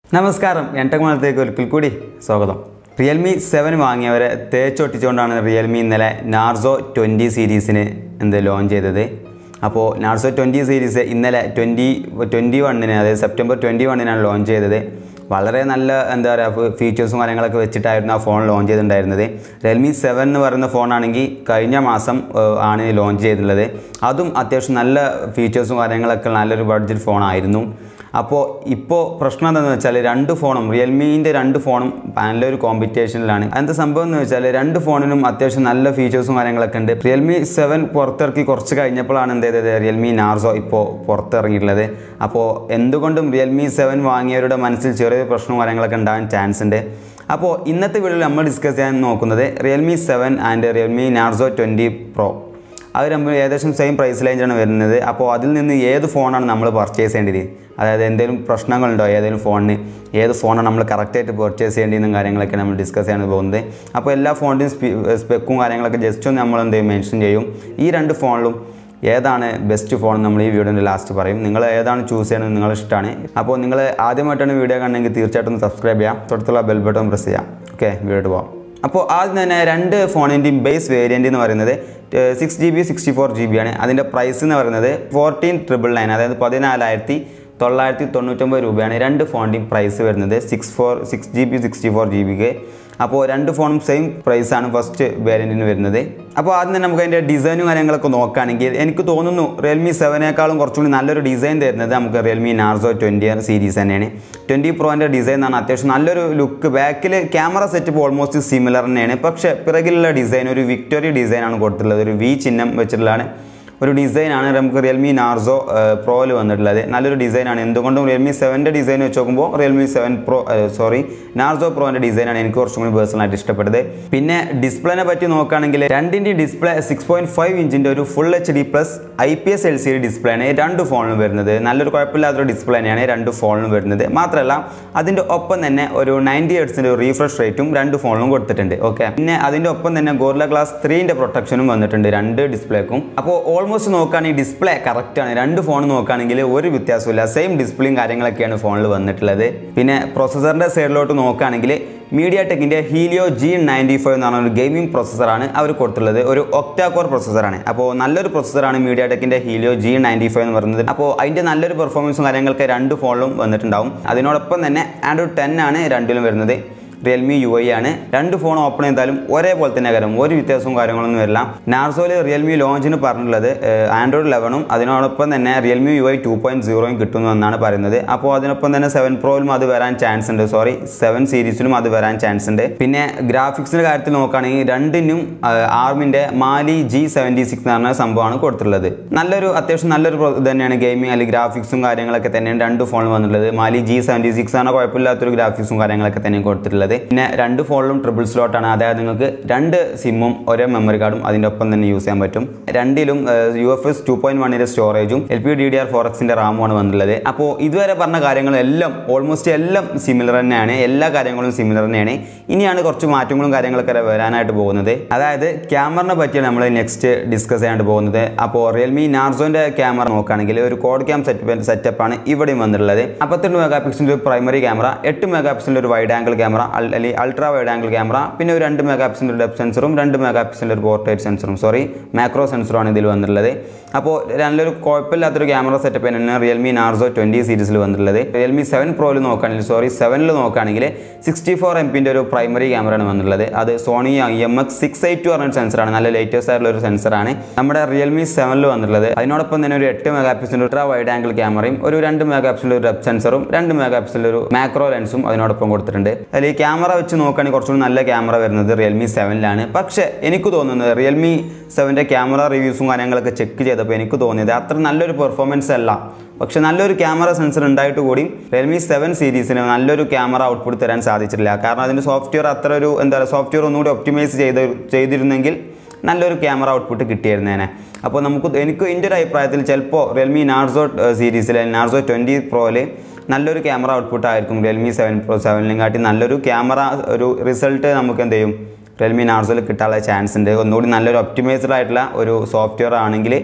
നമസ്കാരം എൻടെക് ഒരിക്കൽ കൂടി സ്വാഗതം റിയൽമി സെവൻ വാങ്ങിയവരെ തേച്ചൊട്ടിച്ചുകൊണ്ടാണ് റിയൽമി ഇന്നലെ നാർസോ ട്വൻറ്റി സീരീസിന് എന്ത് ലോഞ്ച് ചെയ്തത് അപ്പോൾ നാർസോ ട്വൻറ്റി സീരീസ് ഇന്നലെ ട്വൻറ്റി ട്വൻറ്റി വണ്ണിന് അതായത് സെപ്റ്റംബർ ട്വൻറ്റി വണ്ണിനാണ് ലോഞ്ച് ചെയ്തത് വളരെ നല്ല എന്താ പറയുക ഫീച്ചേഴ്സും കാര്യങ്ങളൊക്കെ വെച്ചിട്ടായിരുന്നു ആ ഫോൺ ലോഞ്ച് ചെയ്തിട്ടുണ്ടായിരുന്നത് റിയൽമി സെവൻ എന്ന് പറയുന്ന ഫോണാണെങ്കിൽ കഴിഞ്ഞ മാസം ഏഹ്, ആണ് ലോഞ്ച് ചെയ്തിട്ടുള്ളത് അതും അത്യാവശ്യം നല്ല ഫീച്ചേഴ്സും കാര്യങ്ങളൊക്കെ നല്ലൊരു ബഡ്ജറ്റ് ഫോണായിരുന്നു അപ്പോൾ ഇപ്പോൾ പ്രശ്നം എന്താണെന്ന് വെച്ചാൽ രണ്ട് ഫോണും റിയൽമീൻ്റെ രണ്ട് ഫോണും നല്ലൊരു കോമ്പറ്റീഷനിലാണ് എന്താ സംഭവം എന്ന് വെച്ചാൽ രണ്ട് ഫോണിനും അത്യാവശ്യം നല്ല ഫീച്ചേഴ്സും കാര്യങ്ങളൊക്കെ ഉണ്ട് റിയൽമി സെവൻ പുറത്തിറക്കി കുറച്ച് കഴിഞ്ഞപ്പോഴാണ് എന്ത് ചെയ്തത് റിയൽമി നാർസോ ഇപ്പോൾ പുറത്തിറങ്ങിയിട്ടുള്ളത് അപ്പോൾ എന്തുകൊണ്ടും റിയൽമി സെവൻ വാങ്ങിയവരുടെ മനസ്സിൽ ചെറിയൊരു പ്രശ്നവും കാര്യങ്ങളൊക്കെ ഉണ്ടാകാൻ ചാൻസ് ഉണ്ട് അപ്പോൾ ഇന്നത്തെ വീഡിയോയിൽ നമ്മൾ ഡിസ്കസ് ചെയ്യാൻ നോക്കുന്നത് Realme seven and Realme Narzo twenty pro അത് നമ്മൾ ഏകദേശം സെയിം പ്രൈസ് റേഞ്ചാണ് വരുന്നത് അപ്പോൾ അതിൽ നിന്ന് ഏത് ഫോണാണ് നമ്മൾ പർച്ചേസ് ചെയ്യേണ്ടത് അതായത് എന്തെങ്കിലും പ്രശ്നങ്ങളുണ്ടോ ഏതെങ്കിലും ഫോണിന് ഏത് ഫോണാണ് നമ്മൾ കറക്റ്റായിട്ട് പർച്ചേസ് ചെയ്യേണ്ടതെന്നും കാര്യങ്ങളൊക്കെ നമ്മൾ ഡിസ്കസ് ചെയ്യാൻ പോകുന്നത് അപ്പോൾ എല്ലാ ഫോണിൻ്റെയും സ്പെക്കും കാര്യങ്ങളൊക്കെ ജസ്റ്റ് ഒന്ന് നമ്മൾ എന്ത് ചെയ്യും മെൻഷൻ ചെയ്യും ഈ രണ്ട് ഫോണിലും ഏതാണ് ബെസ്റ്റ് ഫോൺ നമ്മൾ ഈ വീഡിയോൻ്റെ ലാസ്റ്റ് പറയും നിങ്ങൾ ഏതാണ് ചൂസ് ചെയ്യണമെന്ന് നിങ്ങളുടെ ഇഷ്ടമാണ് അപ്പോൾ നിങ്ങൾ ആദ്യമായിട്ടാണ് വീഡിയോ കാണണമെങ്കിൽ തീർച്ചയായിട്ടും ഒന്ന് സബ്സ്ക്രൈബ് ചെയ്യാം തൊട്ടത്തുള്ള ബെൽ ബട്ടൺ പ്രസ് ചെയ്യാം ഓക്കെ വീഡിയോ പോകാം അപ്പോൾ ആദ്യം തന്നെ രണ്ട് ഫോണിൻ്റെയും ബേസ് വേരിയൻ്റ് എന്ന് പറയുന്നത് six G B sixty four G B ആണ് അതിൻ്റെ പ്രൈസ് എന്ന് പറയുന്നത് ഫോർട്ടീൻ ട്രിപ്പിൾ നയൻ അതായത് പതിനാലായിരത്തി തൊള്ളായിരത്തി തൊണ്ണൂറ്റൊമ്പത് രൂപയാണ് രണ്ട് ഫോണിൻ്റെയും പ്രൈസ് വരുന്നത് six four six G B sixty four G ബിക്ക് അപ്പോൾ രണ്ട് ഫോണും സെയിം പ്രൈസാണ് ഫസ്റ്റ് വേരിയൻറ്റിന് വരുന്നത് അപ്പോൾ ആദ്യം തന്നെ നമുക്ക് അതിൻ്റെ ഡിസൈനും കാര്യങ്ങളൊക്കെ നോക്കുകയാണെങ്കിൽ എനിക്ക് തോന്നുന്നു റിയൽമി സെവനേക്കാളും കുറച്ചുകൂടി നല്ലൊരു ഡിസൈൻ തരുന്നത് നമുക്ക് റിയൽമി നാർസോ ട്വൻറ്റി സീരീസ് തന്നെയാണ് ട്വൻറ്റി പ്രോൻ്റെ ഡിസൈൻ എന്നാണ് അത്യാവശ്യം നല്ലൊരു ലുക്ക് ബാക്കിൽ ക്യാമറ സെറ്റപ്പ് ഓൾമോസ്റ്റ് സിമിലർ തന്നെയാണ് പക്ഷേ പിറകിലുള്ള ഡിസൈൻ ഒരു വിക്ടോറിയ ഡിസൈനാണ് കൊടുത്തിട്ടുള്ളത് ഒരു വി ചിഹ്നം വെച്ചിട്ടുള്ളതാണ് ഒരു ഡിസൈനാണ് നമുക്ക് റിയൽമി നാർസോ പ്രോയിൽ വന്നിട്ടുള്ളത് നല്ലൊരു ഡിസൈനാണ് എന്തുകൊണ്ടും റിയൽമി സെവൻ്റെ ഡിസൈൻ വെച്ച് നോക്കുമ്പോൾ Realme seven pro sorry Narzo പ്രോൻ്റെ ഡിസൈനാണ് എനിക്ക് കുറച്ചും കൂടി പേഴ്സണലായിട്ട് ഇഷ്ടപ്പെട്ടത് പിന്നെ ഡിസ്പ്ലേനെ പറ്റി നോക്കുകയാണെങ്കിൽ രണ്ടിൻ്റെ ഡിസ്പ്ലേ സിക്സ് പോയിൻറ്റ് ഫൈവ് ഇഞ്ചിൻ്റെ ഒരു full H D plus I P S L C D display ആണ് രണ്ട് ഫോണിലും വരുന്നത് നല്ലൊരു കുഴപ്പമില്ലാത്തൊരു ഡിസ്പ്ലേ തന്നെയാണ് രണ്ട് ഫോണിലും വരുന്നത് മാത്രമല്ല അതിൻ്റെ ഒപ്പം തന്നെ ഒരു നയൻറ്റി ഹെഡ്സിൻ്റെ ഒരു റീഫ്രഷ് റേറ്റും രണ്ട് ഫോണിലും കൊടുത്തിട്ടുണ്ട് ഓക്കെ പിന്നെ അതിൻ്റെ ഒപ്പം തന്നെ ഗോർല ഗ്ലാസ് ത്രീൻ്റെ പ്രൊട്ടക്ഷനും വന്നിട്ടുണ്ട് രണ്ട് ഡിസ്പ്ലേക്കും അപ്പോൾ ഓൾമോസ്റ്റ് നോക്കുകയാണെങ്കിൽ ഡിസ്പ്ലേ കറക്റ്റാണ് രണ്ട് ഫോൺ നോക്കുകയാണെങ്കിൽ ഒരു വ്യത്യാസമില്ല സെയിം ഡിസ്പ്ലേയും കാര്യങ്ങളൊക്കെയാണ് ഫോണിൽ വന്നിട്ടുള്ളത് പിന്നെ പ്രൊസസ്സറിൻ്റെ സൈഡിലോട്ട് നോക്കുകയാണെങ്കിൽ മീഡിയ ടെക്കിൻ്റെ ഹീലിയോ ജി നയൻറ്റി ഫൈവ് എന്ന് പറഞ്ഞ ഒരു ഗെയിമിംഗ് പ്രൊസസ്സറാണ് അവർ കൊടുത്തിട്ടുള്ളത് ഒരു ഒക്ടാകോർ പ്രൊസസ്സറാണ് അപ്പോൾ നല്ലൊരു പ്രൊസസ്സറാണ് മീഡിയ ടെക്കിൻ്റെ ഹീലിയോ ജി നയൻറ്റി ഫൈവ് എന്ന് പറയുന്നത് അപ്പോൾ അതിൻ്റെ നല്ലൊരു പെർഫോമൻസും കാര്യങ്ങളൊക്കെ രണ്ട് ഫോണിലും വന്നിട്ടുണ്ടാവും അതിനോടൊപ്പം തന്നെ ആൻഡ്രോയിഡ് ടെൻ ആണ് രണ്ടിലും വരുന്നത് റിയൽമി യു ഐ ആണ് രണ്ട് ഫോൺ ഓപ്പൺ ചെയ്താലും ഒരേപോലെ തന്നെ കാര്യം ഒരു വ്യത്യാസവും കാര്യങ്ങളൊന്നും വരില്ല നാർസോയിൽ റിയൽമി ലോഞ്ചിന് പറഞ്ഞിട്ടുള്ളത് ആൻഡ്രോയിഡ് ലെവനും അതിനോടൊപ്പം തന്നെ Realme U I two point സീറോയും കിട്ടുന്നു എന്നാണ് പറയുന്നത് അപ്പോൾ അതിനൊപ്പം തന്നെ സെവൻ പ്രോയിലും അത് വരാൻ ചാൻസ് ഉണ്ട് സോറി സെവൻ സീരീസിലും അത് വരാൻ ചാൻസ് ഉണ്ട് പിന്നെ ഗ്രാഫിക്സിൻ്റെ കാര്യത്തിൽ നോക്കുകയാണെങ്കിൽ രണ്ടിനും ആർമിൻ്റെ മാലി ജി സെവൻറ്റി സിക്സ് എന്ന് പറഞ്ഞ സംഭവമാണ് കൊടുത്തിട്ടുള്ളത് നല്ലൊരു അത്യാവശ്യം നല്ലൊരു pro- ഇത് തന്നെയാണ് ഗെയിമിംഗ് അല്ലെങ്കിൽ ഗ്രാഫിക്സും കാര്യങ്ങളൊക്കെ തന്നെയാണ് രണ്ട് ഫോണിൽ വന്നിട്ടുള്ളത് മാലി ജി സെവൻറ്റി സിക്സ് ആണ് കുഴപ്പമില്ലാത്തൊരു ഗ്രാഫിക്സും കാര്യങ്ങളൊക്കെ തന്നെയാണ് കൊടുത്തിട്ടുള്ളത് പിന്നെ രണ്ട് ഫോണിലും ട്രിപ്പിൾ സ്ലോട്ടാണ് അതായത് നിങ്ങൾക്ക് രണ്ട് സിമ്മും ഒരേ മെമ്മറി കാർഡും അതിൻ്റെ ഒപ്പം തന്നെ യൂസ് ചെയ്യാൻ പറ്റും രണ്ടിലും U F S two point വണ്ണിൻ്റെ സ്റ്റോറേജും L P D D R four എക്സിൻ്റെ റാമുമാണ് വന്നിട്ടുള്ളത് അപ്പോൾ ഇതുവരെ പറഞ്ഞ കാര്യങ്ങളെല്ലാം ഓൾമോസ്റ്റ് എല്ലാം സിമിലർ തന്നെയാണ് എല്ലാ കാര്യങ്ങളും സിമിലർ തന്നെയാണ് ഇനിയാണ് കുറച്ച് മാറ്റങ്ങളും കാര്യങ്ങളൊക്കെ വരാനായിട്ട് പോകുന്നത് അതായത് ക്യാമറിനെ പറ്റിയാണ് നമ്മൾ നെക്സ്റ്റ് ഡിസ്കസ് ചെയ്യാനായിട്ട് പോകുന്നത് അപ്പോൾ റിയൽമി നാർസോൻ്റെ ക്യാമറ നോക്കുകയാണെങ്കിൽ ഒരു കോഡ് ക്യാം സെറ്റപ്പ് സെറ്റപ്പാണ് ഇവിടെയും വന്നിട്ടുള്ളത് അപ്പത്തെട്ട് മെഗാ പിക്സലിൻ്റെ ഒരു പ്രൈമറി ക്യാമറ എട്ട് മെഗാ പിക്സലിൻ്റെ ഒരു വൈഡ് ആംഗിൾ ക്യാമറ അല്ലെങ്കിൽ അൾട്രാ വൈഡ് ആംഗിൾ ക്യാമറ പിന്നെ ഒരു രണ്ട് മെഗാ പിക്സലിൻ്റെ ഒരു ഡെപ്ത് സെൻസറും രണ്ട് മെഗാ പിക്സലിൻ്റെ ഒരു പോർട്രേറ്റ് സെൻസറും സോറി മാക്രോ സെൻസറുമാണ് ഇതിൽ വന്നിട്ടുള്ളത് അപ്പോൾ നല്ലൊരു കുഴപ്പമില്ലാത്തൊരു ക്യാമറ സെറ്റപ്പ് തന്നെയാണ് റിയൽമി നാർസോ ട്വൻറ്റി സീരീസിൽ വന്നിട്ടുള്ളത് റിയൽമി സെവൻ പ്രോയിൽ നോക്കുകയാണെങ്കിൽ സോറി സെവനിൽ നോക്കുകയാണെങ്കിൽ സിക്സ്റ്റി ഫോർ എം പിൻ്റെ ഒരു പ്രൈമറി ക്യാമറയാണ് വന്നിട്ടുള്ളത് അത് Sony M X six eight two പറഞ്ഞ സെൻസറാണ് നല്ല ലേറ്റസ്റ്റ് ആയിട്ടുള്ള ഒരു സെൻസറാണ് നമ്മുടെ റിയൽമി സെവനിൽ വന്നിട്ടുള്ളത് അതിനോടൊപ്പം തന്നെ ഒരു എട്ട് മെഗാ പിക്സലിൻ്റെ ultra വൈഡ് ആംഗിൾ ക്യാമറയും ഒരു രണ്ട് മെഗാ പിക്സലിൻ്റെ ഒരു ഡെപ്ത് സെൻസറും രണ്ട് മെഗാ പിക്സലിൻ്റെ ഒരു മാക്രോ ലെൻസും അതിനോടൊപ്പം കൊടുത്തിട്ടുണ്ട് അതിൽ ഈ ക്യാമറ വെച്ച് നോക്കുകയാണെങ്കിൽ കുറച്ചുകൂടി നല്ല ക്യാമറ വരുന്നത് റിയൽമി സെവനിലാണ് പക്ഷേ എനിക്ക് തോന്നുന്നത് റിയൽമി സെവൻ്റെ ക്യാമറ റിവ്യൂസും കാര്യങ്ങളൊക്കെ ചെക്ക് ചെയ്തപ്പോൾ എനിക്ക് തോന്നിയത് അത്ര നല്ലൊരു പെർഫോമൻസ് അല്ല പക്ഷേ നല്ലൊരു ക്യാമറ സെൻസർ ഉണ്ടായിട്ട് കൂടി റിയൽമി സെവൻ സീരീസിന് നല്ലൊരു ക്യാമറ ഔട്ട്പുട്ട് തരാൻ സാധിച്ചിട്ടില്ല കാരണം അതിൻ്റെ സോഫ്റ്റ്വെയർ അത്ര ഒരു എന്താ പറയുക സോഫ്റ്റ്വെയർ ഒന്നുകൂടി ഒപ്റ്റിമൈസ് ചെയ്ത് ചെയ്തിരുന്നെങ്കിൽ നല്ലൊരു ക്യാമറ ഔട്ട്പുട്ട് കിട്ടിയിരുന്നേനെ അപ്പോൾ നമുക്ക് എനിക്ക് എൻ്റെ ഒരു അഭിപ്രായത്തിൽ ചിലപ്പോൾ റിയൽമി നാർസോ സീരീസിൽ നാർസോ ട്വൻറ്റി പ്രോയിൽ നല്ലൊരു ക്യാമറ ഔട്ട്പുട്ട് ആയിരിക്കും റിയൽമി സെവൻ പ്രോ സെവനിലും കാട്ടി നല്ലൊരു ക്യാമറ ഒരു റിസൾട്ട് നമുക്ക് എന്ത് ചെയ്യും റിയൽമി നാർസോയിൽ കിട്ടാനുള്ള ചാൻസ് ഉണ്ട് ഒന്നുകൂടി നല്ലൊരു ഒപ്റ്റിമൈസ്ഡ് ആയിട്ടുള്ള ഒരു സോഫ്റ്റ്വെയർ ആണെങ്കിൽ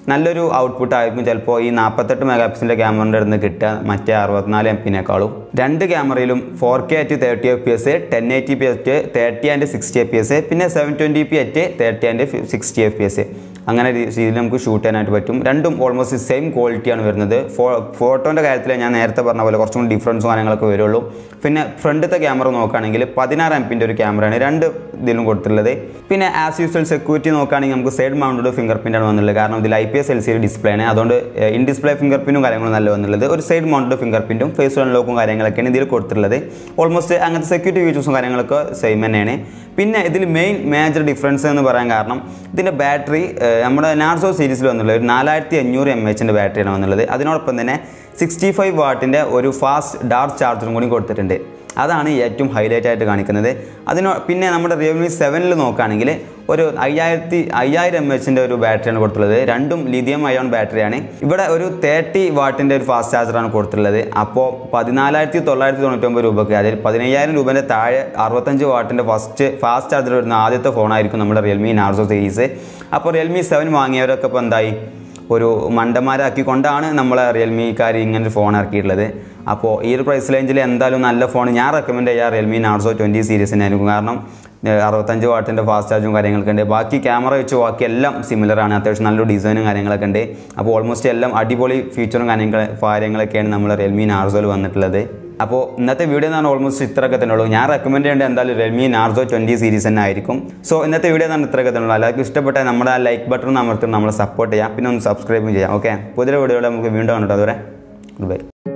നല്ലൊരു ഔട്ട്പുട്ട് ആയിരിക്കും ചിലപ്പോൾ ഈ നാൽപ്പത്തെട്ട് മെഗാ പിക്സലിൻ്റെ ക്യാമറയുടെ അടുത്ത് കിട്ടുക മറ്റേ അറുപത്തിനാല് എം പിനേക്കാളും രണ്ട് ക്യാമറയിലും four K at thirty F P S ten eighty P at thirty and sixty F P S പിന്നെ seven twenty P at thirty and sixty F P S അങ്ങനെ രീതിയിൽ നമുക്ക് ഷൂട്ട് ചെയ്യാനായിട്ട് പറ്റും രണ്ടും ഓൾമോസ്റ്റ് സെയിം ക്വാളിറ്റിയാണ് വരുന്നത് ഫോ ഫോട്ടോൻ്റെ കാര്യത്തിൽ ഞാൻ നേരത്തെ പറഞ്ഞ പോലെ കുറച്ചും കൂടി ഡിഫറൻസും കാര്യങ്ങളൊക്കെ വരുള്ളൂ പിന്നെ ഫ്രണ്ടത്തെ ക്യാമറ നോക്കുകയാണെങ്കിൽ പതിനാറ് എം പിൻ്റെ ഒരു ക്യാമറയാണ് രണ്ട് ഇതിലും കൊടുത്തിട്ടുള്ളത് പിന്നെ ആസ് യൂസ്വൽ സെക്യൂരിറ്റി നോക്കുകയാണെങ്കിൽ നമുക്ക് സൈഡ് മൗണ്ടഡ് ഫിംഗർ പ്രിൻ്റാണ് വന്നുള്ളത് കാരണം ഇതിൽ I P S L C display ആണ് അതുകൊണ്ട് ഇൻ ഡിസ്പ്ലേ ഫിംഗർ പ്രിൻറ്റും കാര്യങ്ങളും നല്ല വന്നുള്ളത് ഒരു സൈഡ് മൗണ്ടഡ് ഫിംഗർ പ്രിൻറ്റും ഫേസ് അൺലോക്കും കാര്യങ്ങളൊക്കെയാണ് ഇതിൽ കൊടുത്തിട്ടുള്ളത് ഓൾമോസ്റ്റ് അങ്ങനത്തെ സെക്യൂരിറ്റി ഫീച്ചേഴ്സും കാര്യങ്ങളൊക്കെ സെയിം തന്നെയാണ് പിന്നെ ഇതിൽ മെയിൻ മേജർ ഡിഫറൻസ് എന്ന് പറയാൻ കാരണം ഇതിൻ്റെ ബാറ്ററി നമ്മുടെ നാർസോ സീരീസിൽ വന്നുള്ളത് ഒരു നാലായിരത്തി അഞ്ഞൂറ് എം എച്ചിൻ്റെ ബാറ്ററിയാണ് വന്നുള്ളത് അതിനോടൊപ്പം തന്നെ സിക്സ്റ്റി ഫൈവ് വാട്ടിൻ്റെ ഒരു ഫാസ്റ്റ് ഡാർക്ക് ചാർജറും കൂടി കൊടുത്തിട്ടുണ്ട് അതാണ് ഏറ്റവും ഹൈലൈറ്റ് ആയിട്ട് കാണിക്കുന്നത് അതിനോ പിന്നെ നമ്മുടെ റിയൽമി സെവനിൽ നോക്കുകയാണെങ്കിൽ ഒരു അയ്യായിരത്തി അയ്യായിരം എം എച്ചിൻ്റെ ഒരു ബാറ്ററിയാണ് കൊടുത്തിട്ടുള്ളത് രണ്ടും ലിഥിയം അയോൺ ബാറ്ററിയാണ് ഇവിടെ ഒരു തേർട്ടി വാട്ടിൻ്റെ ഒരു ഫാസ്റ്റ് ചാർജറാണ് കൊടുത്തിട്ടുള്ളത് അപ്പോൾ പതിനാലായിരത്തി തൊള്ളായിരത്തി തൊണ്ണൂറ്റൊമ്പത് രൂപയ്ക്ക് അതായത് പതിനയ്യായിരം രൂപേൻ്റെ താഴെ അറുപത്തഞ്ച് വാട്ടിൻ്റെ ഫസ്റ്റ് ഫാസ്റ്റ് ചാർജർ വരുന്ന ആദ്യത്തെ ഫോണായിരിക്കും നമ്മുടെ റിയൽമി നാർസോ സീരീസ് അപ്പോൾ റിയൽമി സെവൻ വാങ്ങിയവരൊക്കെ ഇപ്പോൾ എന്തായി ഒരു മണ്ടന്മാരാക്കിക്കൊണ്ടാണ് നമ്മളെ റിയൽമിക്കാർ ഇങ്ങനെ ഒരു ഫോൺ ഇറക്കിയിട്ടുള്ളത് അപ്പോൾ ഈ ഒരു പ്രൈസ് റേഞ്ചിൽ എന്തായാലും നല്ല ഫോൺ ഞാൻ റെക്കമെൻഡ് ചെയ്യാം റിയൽമി നാർസോ ട്വൻറ്റി സീരീസിനായിരിക്കും കാരണം ഏഹ്, അറുപത്തഞ്ച് വാട്ടിൻ്റെ ഫാസ്റ്റ് ചാർജും കാര്യങ്ങളൊക്കെ ഉണ്ട് ബാക്കി ക്യാമറ വെച്ച് ബാക്കി എല്ലാം സിമിലർ ആണ് അത്യാവശ്യം നല്ലൊരു ഡിസൈനും കാര്യങ്ങളൊക്കെ ഉണ്ട് അപ്പോൾ ഓൾമോസ്റ്റ് എല്ലാം അടിപൊളി ഫീച്ചറും കാര്യങ്ങൾ കാര്യങ്ങളൊക്കെയാണ് നമ്മൾ റിയൽമി നാർസോയിൽ വന്നിട്ടുള്ളത് അപ്പോൾ ഇന്നത്തെ വീഡിയോ എന്ന് പറഞ്ഞാൽ ഓൾമോസ്റ്റ് ഇത്രയൊക്കെ തന്നെ ഉള്ളൂ ഞാൻ റെക്കമെൻഡ് ചെയ്യേണ്ടത് എന്തായാലും റെഡ്മി നാർസോ ട്വൻറ്റി സീരീസ് തന്നെ ആയിരിക്കും സോ ഇന്നത്തെ വീഡിയോ എന്ന് പറഞ്ഞാൽ ഇത്രയൊക്കെ തന്നെ ഉള്ളൂ എല്ലാവർക്കും ഇഷ്ടപ്പെട്ട നമ്മുടെ ആ ലൈക്ക് ബട്ടൺ അമർത്തി നമ്മളെ സപ്പോർട്ട് ചെയ്യാം പിന്നെ ഒന്ന് സബ്സ്ക്രൈബും ചെയ്യാം ഓക്കെ പുതിയ വീഡിയോയിൽ നമുക്ക് വീണ്ടും കണ്ടിട്ട് അതുവരെ ബൈ